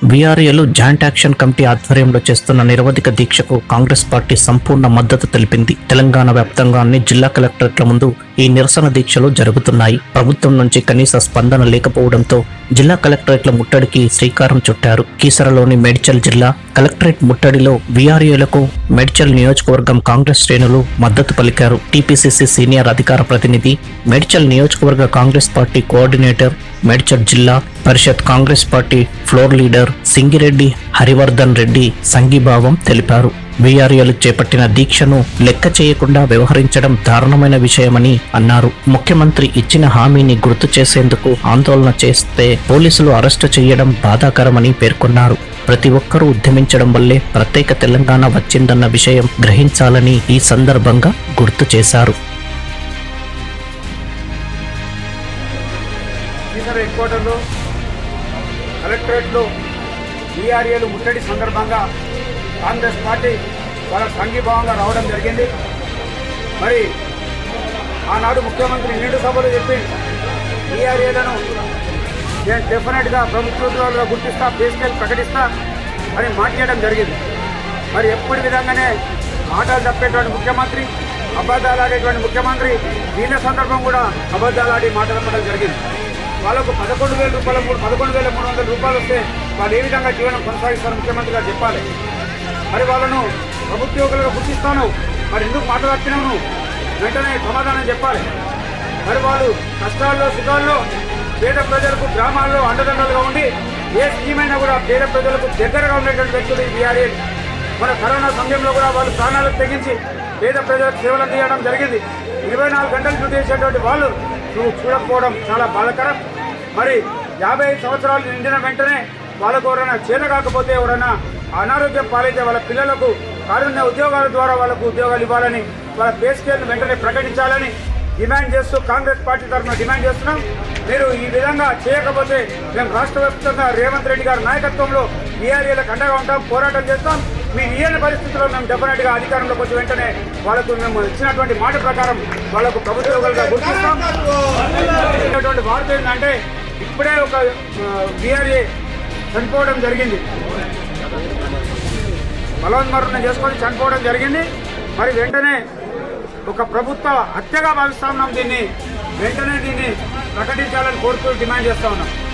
వీఆర్ఏలు joint action committee ఆధ్వర్యంలో చేస్తున్న నిరవధిక దీక్షకు కాంగ్రెస్ పార్టీ సంపూర్ణ మద్దతు తెలిపింది తెలంగాణ వ్యాప్తంగా అన్ని జిల్లా కలెక్టరేట్ల ముందు ఈ నిరసన దీక్షలు జరుగుతున్నాయి ప్రభుత్వం నుంచి కనీస స్పందన లేకపోవడంతో జిల్లా కలెక్టరేట్ల ముట్టడికి శ్రీకారం చుట్టారు కీసరలోని మేడ్చల్ జిల్లా కలెక్టరేట్ ముట్టడిలో వీఆర్ఏలకు మేడ్చల్ నియోజకవర్గం కాంగ్రెస్ శ్రేణులు మద్దతు పలికారు టీపీసీసీ సీనియర్ అధికార ప్రతినిధి మేడ్చల్ నియోజకవర్గ కాంగ్రెస్ పార్టీ కోఆర్డినేటర్ మేడ్చల్ జిల్లా పరిషత్ Congress party floor leader Singireddy Harivardhan Reddy సంఘీభావం తెలిపారు వీఆర్ఏలు చేపట్టిన దీక్షను లెక్క చేయకుండా వ్యవహరించడం దారుణమైన విషయమని అన్నారు ముఖ్యమంత్రి ఇచ్చిన హామీని గుర్తు చేసేందుకు ఆందోళన చేస్తే పోలీసులు అరెస్టు చేయడం బాధాకరమని పేర్కొన్నారు ప్రతి ఒక్కరూ ఉద్యమించడం వల్లే ప్రత్యేక తెలంగాణ వచ్చిందన్న విషయం గ్రహించాలని ఈ సందర్భంగా గుర్తు చేశారు శ్రీధర్ హెడ్ క్వార్టర్లో కలెక్టరేట్లో బీఆర్ఏలు ముట్టడి సందర్భంగా కాంగ్రెస్ పార్టీ వాళ్ళ సంఘీభావంగా రావడం జరిగింది మరి ఆనాడు ముఖ్యమంత్రి నిండు సభలో చెప్పి బీఆర్ఏలను నేను డెఫినెట్గా ప్రభుత్వంలో గుర్తిస్తా పే స్కేల్ ప్రకటిస్తా అని మాట్లాడడం జరిగింది మరి ఎప్పటి విధంగానే మాటలు తప్పేటువంటి ముఖ్యమంత్రి అబద్ధాలు ఆడేటువంటి ముఖ్యమంత్రి వీళ్ళ సందర్భం కూడా అబద్ధాలు ఆడి మాట్లాడడం జరిగింది వాళ్ళకు పదకొండు వేల రూపాయల మూడు పదకొండు వేల మూడు వందల రూపాయలు వస్తే వాళ్ళు ఏ విధంగా జీవనం కొనసాగిస్తారు ముఖ్యమంత్రి గారు చెప్పాలి మరి వాళ్ళను ప్రభుత్వోగులుగా గుర్తిస్తాను మరి ఎందుకు మాట్లాడుతున్నావు నువ్వు వెంటనే సమాధానం చెప్పాలి మరి వాళ్ళు కష్టాల్లో సుఖాల్లో పేద ప్రజలకు గ్రామాల్లో అండదండలుగా ఉండి ఏ స్కీమ్ అయినా కూడా పేద ప్రజలకు దగ్గరగా ఉండేటువంటి వ్యక్తులు ఈ బీఆర్ఏ మన కరోనా సమయంలో కూడా వాళ్ళు ప్రాణాలకు తెగించి పేద ప్రజలకు సేవలు అందించడం జరిగింది ఇరవై నాలుగు గంటలు డ్యూటీ చేసేటువంటి వాళ్ళు నువ్వు చూడకపోవడం చాలా బాధాకరం మరి యాభై ఐదు సంవత్సరాలు నిండిన వెంటనే వాళ్ళకు ఎవరైనా చేత కాకపోతే ఎవరైనా అనారోగ్యం పాలైతే వాళ్ళ పిల్లలకు కారుణ్య ఉద్యోగాల ద్వారా వాళ్ళకు ఉద్యోగాలు ఇవ్వాలని వాళ్ళ పే స్కేల్ను వెంటనే ప్రకటించాలని డిమాండ్ చేస్తూ కాంగ్రెస్ పార్టీ తరఫున డిమాండ్ చేస్తున్నాం మీరు ఈ విధంగా చేయకపోతే మేము రాష్ట్ర వ్యాప్తంగా రేవంత్ రెడ్డి గారి నాయకత్వంలో ఈఆర్ఏలకు అండగా ఉంటాం పోరాటం చేస్తాం మీ ఈయన పరిస్థితుల్లో మేము డెఫినెట్ గా అధికారంలోకి వచ్చి వెంటనే వాళ్ళకు మేము ఇచ్చినటువంటి మాట ప్రకారం వాళ్ళకు ప్రభుత్వోగులుగా గుర్తిస్తాం ఇచ్చినటువంటి వార్త ఏంటంటే ఇప్పుడే ఒక బీఆర్ఏ చనిపోవడం జరిగింది బలవన్మరణం చేసుకొని చనిపోవడం జరిగింది మరి వెంటనే ఒక ప్రభుత్వ హత్యగా భావిస్తా ఉన్నాం దీన్ని వెంటనే దీన్ని ప్రకటించాలని కోరుతూ డిమాండ్ చేస్తా ఉన్నాం